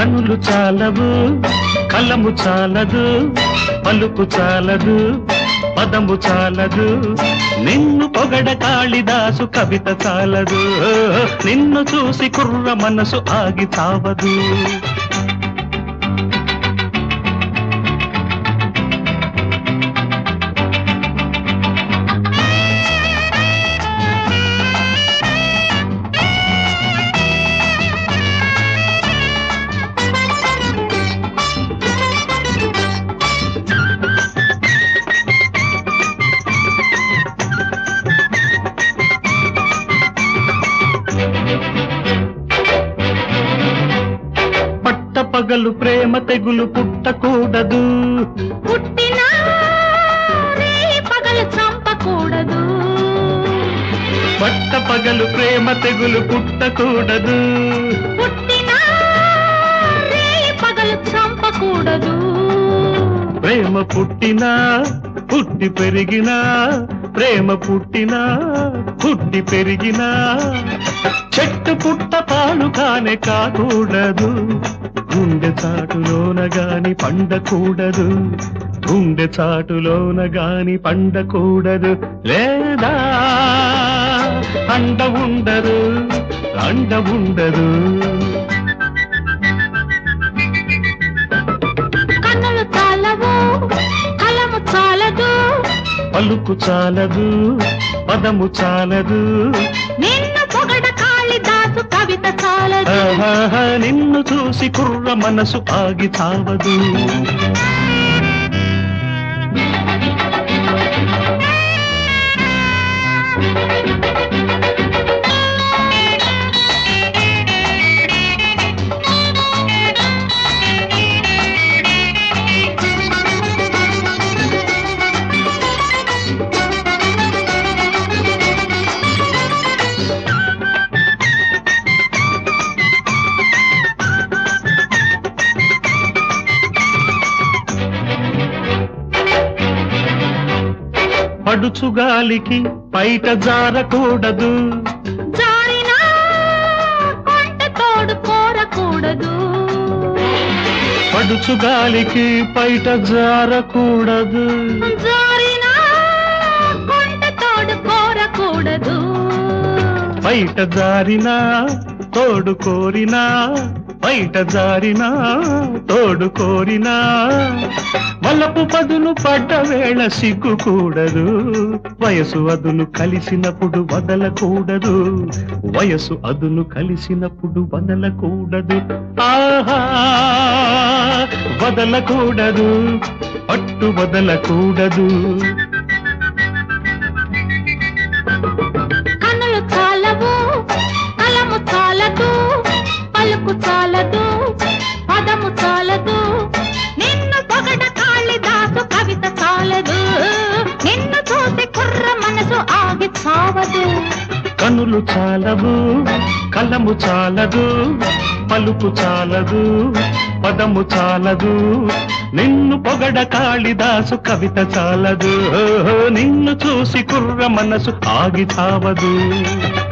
కనులు చాలవు కలము చాలదు పలుకు చాలదు పదము చాలదు నిన్ను పొగడ కాళిదాసు కవిత చాలదు నిన్ను చూసి కుర్ర మనసు ఆగి చావదు పట్ట పగలు ప్రేమ తెగులు పుట్టకూడదు పుట్టినా రే పగలు చంపకూడదు పట్ట పగలు ప్రేమ తెగులు పుట్టకూడదు పుట్టినా రే పగలు చంపకూడదు ప్రేమ పుట్టినా పుట్టి పెరిగినా ప్రేమ పుట్టినా పుట్టి పెరిగినా చెట్టు పుట్ట పాలు కానే కాకూడదు గుండె చాటులోన గాని పండకూడదు గుండె చాటులోన గాని పండకూడదు లేదా అండ ఉండదు అండ ఉండదు కన్నులు చాలవు కలము చాలదు పలుకు చాలదు పదము చాలదు నిన్ను పొగడ కాళిదాసు కవిత చాలదు ఆహాహా, నిన్ను చూసి కుర్ర మనసు ఆగి చావదు పడుచుగాలికి బయట జారకూడదు జారినా కొంట తోడు కోరకూడదు పడుచుగాలికి బయట జారకూడదు జారినా కొంట తోడు కోరకూడదు బయట జారినా తోడు కోరినా బయట జారినా తోడు కోరినా వలపు పదును పడ్డ వేళ సిగ్గుకూడదు వయసు అదును కలిసినప్పుడు వదలకూడదు వయసు అదును కలిసినప్పుడు వదలకూడదు ఆహా వదలకూడదు పట్టు వదలకూడదు కన్నులు చాలవు కలము చాలదు పలుకు చాలదు పదము చాలదు నిన్ను పొగడ కాళిదాసు కవిత చాలదు నిన్ను చూసి కుర్ర మనసు ఆగి చావదు కనులు చాలవు కలము చాలదు పలుకు చాలదు పదము చాలదు నిన్ను పొగడ కాళిదాసు కవిత చాలదు నిన్ను చూసి కుర్ర మనసు ఆగి చావదు